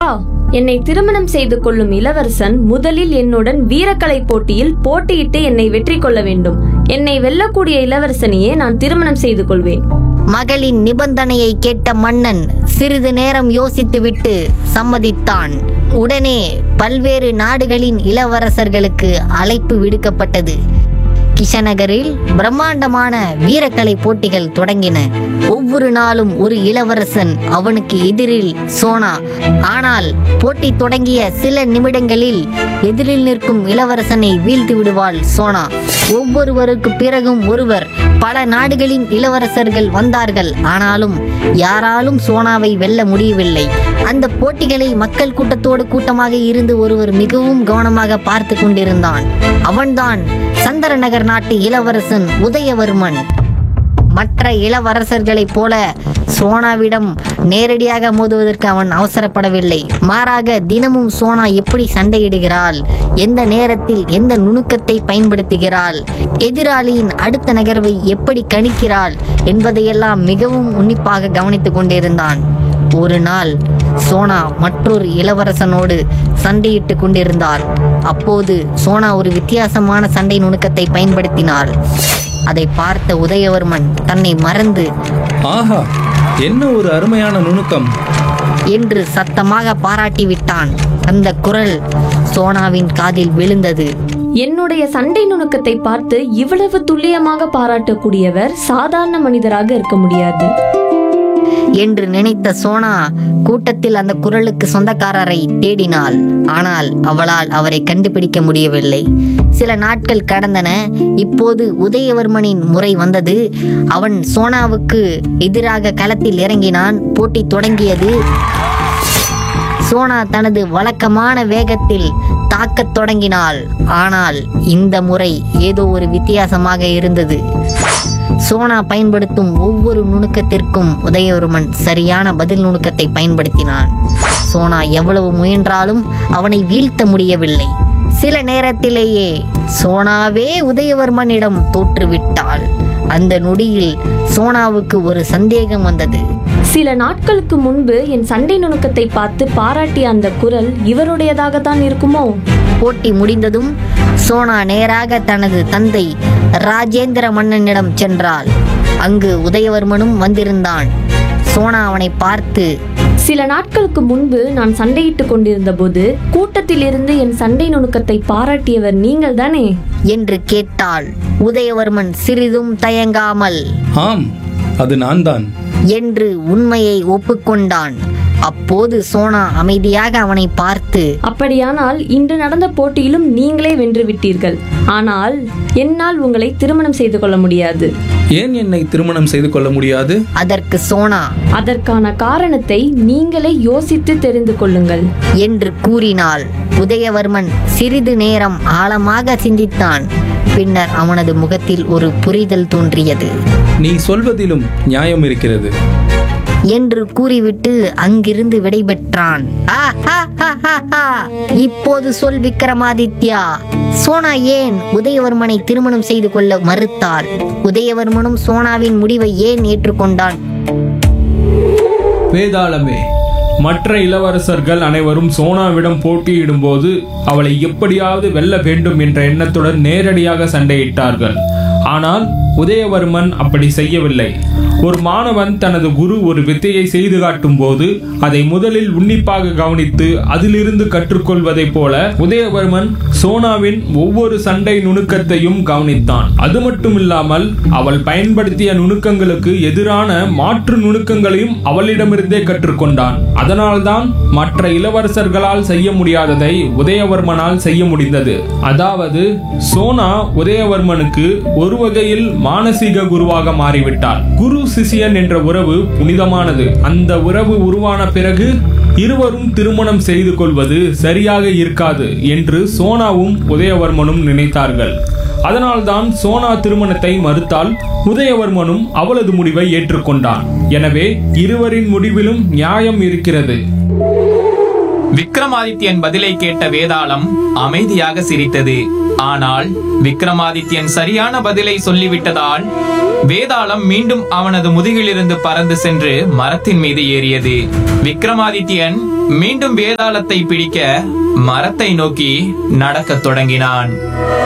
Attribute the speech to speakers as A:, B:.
A: அப்பா என்னை திருமணம் செய்து கொள்ளும் இளவரசன் முதலில் என்னுடன் வீரக்கலை போட்டியில் போட்டியிட்டு என்னை வெற்றி கொள்ள வேண்டும் என்னை வெல்லக்கூடிய இளவரசனையே நான் திருமணம் செய்து கொள்வேன்
B: மகளின் நிபந்தனையை கேட்ட மன்னன் சிறிது நேரம் யோசித்துவிட்டு சம்மதித்தான் உடனே பல்வேறு நாடுகளின் இளவரசர்களுக்கு அழைப்பு விடுக்கப்பட்டது கிஷநகரில் பிரம்மாண்டமான வீரக்கலை போட்டிகள் தொடங்கின ஒவ்வொரு நாளும் ஒரு இளவரசன் அவனுக்கு எதிரில் சோனா ஆனால் போட்டி தொடங்கிய சில நிமிடங்களில் எதிரில் நிற்கும் இளவரசனை வீழ்த்தி விடுவாள் சோனா ஒவ்வொருவருக்கு பிறகும் ஒருவர் பல நாடுகளின் இளவரசர்கள் வந்தார்கள் ஆனாலும் யாராலும் சோனாவை வெல்ல முடியவில்லை அந்த போட்டிகளை மக்கள் கூட்டத்தோடு கூட்டமாக இருந்து ஒருவர் மிகவும் கவனமாக பார்த்து கொண்டிருந்தான் அவன்தான் சந்திரநகர் நாட்டு இளவரசன் உதயவர்மன் மற்ற இளவரசர்களைப் போல சோனாவிடம் நேரடியாக மோதுவதற்கு அவன் அவசரப்படவில்லை மாறாக தினமும் சோனா எப்படி சண்டையிடுகிறாள் எந்த நேரத்தில் எந்த நுணுக்கத்தை பயன்படுத்துகிறாள் எதிராளியின் அடுத்த நகர்வை எப்படி கணிக்கிறாள் என்பதையெல்லாம் மிகவும் உன்னிப்பாக கவனித்துக் கொண்டிருந்தான் ஒரு நாள் சோனா மற்றொரு இளவரசனோடு சண்டையிட்டு கொண்டிருந்தாள் அப்போது சோனா ஒரு வித்தியாசமான சண்டை நுணுக்கத்தை பயன்படுத்தினாள் அதை பார்த்த உதயவர்மன் தன்னை மறந்து
C: ஆஹா என்ன ஒரு அருமையான நுணுக்கம்
B: என்று சத்தமாக பாராட்டி விட்டான் அந்த குரல் சோனாவின் காதில் விழுந்தது
A: என்னுடைய சண்டை நுணுக்கத்தை பார்த்து இவ்வளவு துல்லியமாக பாராட்டக்கூடியவர் சாதாரண மனிதராக இருக்க முடியாது
B: என்று நினைத்த சோனா கூட்டத்தில் அந்த குரலுக்கு சொந்தக்காரரை தேடினாள் ஆனால் அவளால் அவரை கண்டுபிடிக்க முடியவில்லை சில நாட்கள் கடந்தன இப்போது உதயவர்மனின் முறை வந்தது அவன் சோனாவுக்கு எதிராக களத்தில் இறங்கினான் போட்டி தொடங்கியது சோனா தனது வழக்கமான வேகத்தில் தாக்கத் தொடங்கினாள் ஆனால் இந்த முறை ஏதோ ஒரு வித்தியாசமாக இருந்தது சோனா பயன்படுத்தும் ஒவ்வொரு நுணுக்கத்திற்கும் உதயவர்மன் சரியான பதில் நுணுக்கத்தை பயன்படுத்தினான் சோனா எவ்வளவு முயன்றாலும் அவனை வீழ்த்த முடியவில்லை சில நேரத்திலேயே சோனாவே உதயவர்மனிடம் தோற்றுவிட்டாள் அந்த நொடியில் சோனாவுக்கு ஒரு சந்தேகம் வந்தது
A: சில நாட்களுக்கு முன்பு என் சண்டை நுணுக்கத்தை பார்த்து பாராட்டிய அந்த குரல் இவருடையதாகத்தான் இருக்குமோ
B: போட்டி முடிந்ததும் சோனா நேராக தனது தந்தை ராஜேந்திர மன்னனிடம் சென்றாள் அங்கு உதயவர்மனும் வந்திருந்தான் சோனா அவனை பார்த்து
A: சில நாட்களுக்கு முன்பு நான் சண்டையிட்டுக் கொண்டிருந்த போது கூட்டத்தில் இருந்து என் சண்டை நுணுக்கத்தை பாராட்டியவர் நீங்கள் தானே
B: என்று கேட்டாள் உதயவர்மன் சிறிதும் தயங்காமல்
C: ஆம் அது நான் தான்
B: என்று உண்மையை ஒப்புக்கொண்டான் அப்போது சோனா அமைதியாக அவனை பார்த்து
A: அப்படியானால் இன்று நடந்த போட்டியிலும் நீங்களே வென்று விட்டீர்கள் ஆனால் என்னால் உங்களை திருமணம் செய்து கொள்ள முடியாது
C: ஏன் என்னை திருமணம் செய்து கொள்ள முடியாது
B: அதற்கு சோனா
A: அதற்கான காரணத்தை நீங்களே யோசித்து தெரிந்து கொள்ளுங்கள்
B: என்று கூறினாள் உதயவர்மன் சிறிது நேரம் ஆழமாக சிந்தித்தான் பின்னர் அவனது முகத்தில் ஒரு புரிதல் தோன்றியது
C: நீ சொல்வதிலும் நியாயம் இருக்கிறது
B: என்று கூறிவிட்டு அங்கிருந்து விடைபெற்றான் ஆ, ஆ, ஆ, ஆ, ஆ. இப்போது சொல் விக்ரமாதித்யா சோனா ஏன் உதயவர்மனை திருமணம் செய்து கொள்ள மறுத்தாள் உதயவர்மனும் சோனாவின் முடிவை ஏன் ஏற்றுக்கொண்டான்
D: வேதாளமே மற்ற இளவரசர்கள் அனைவரும் சோனாவிடம் போட்டியிடும்போது அவளை எப்படியாவது வெல்ல வேண்டும் என்ற எண்ணத்துடன் நேரடியாக சண்டையிட்டார்கள் ஆனால் உதயவர்மன் அப்படி செய்யவில்லை ஒரு மாணவன் தனது குரு ஒரு வித்தையை செய்து காட்டும் போது அதை முதலில் உன்னிப்பாக கவனித்து அதிலிருந்து கற்றுக்கொள்வதைப் போல உதயவர்மன் சோனாவின் ஒவ்வொரு சண்டை நுணுக்கத்தையும் கவனித்தான் அது மட்டுமில்லாமல் அவள் பயன்படுத்திய நுணுக்கங்களுக்கு எதிரான மாற்று நுணுக்கங்களையும் அவளிடமிருந்தே கற்றுக்கொண்டான் அதனால்தான் மற்ற இளவரசர்களால் செய்ய முடியாததை உதயவர்மனால் செய்ய முடிந்தது அதாவது சோனா உதயவர்மனுக்கு ஒரு வகையில் மானசீக குருவாக மாறிவிட்டார் குரு சிஷியன் என்ற உறவு புனிதமானது அந்த உறவு உருவான பிறகு இருவரும் திருமணம் செய்து கொள்வது சரியாக இருக்காது என்று சோனாவும் உதயவர்மனும் நினைத்தார்கள் அதனால்தான் சோனா திருமணத்தை மறுத்தால் உதயவர்மனும் அவளது முடிவை ஏற்றுக்கொண்டான் எனவே இருவரின் முடிவிலும் நியாயம் இருக்கிறது
E: விக்ரமாதித்யன் பதிலை கேட்ட வேதாளம் அமைதியாக சிரித்தது ஆனால் விக்ரமாதித்யன் சரியான பதிலை சொல்லிவிட்டதால் வேதாளம் மீண்டும் அவனது முதுகிலிருந்து பறந்து சென்று மரத்தின் மீது ஏறியது விக்ரமாதித்யன் மீண்டும் வேதாளத்தை பிடிக்க மரத்தை நோக்கி நடக்கத் தொடங்கினான்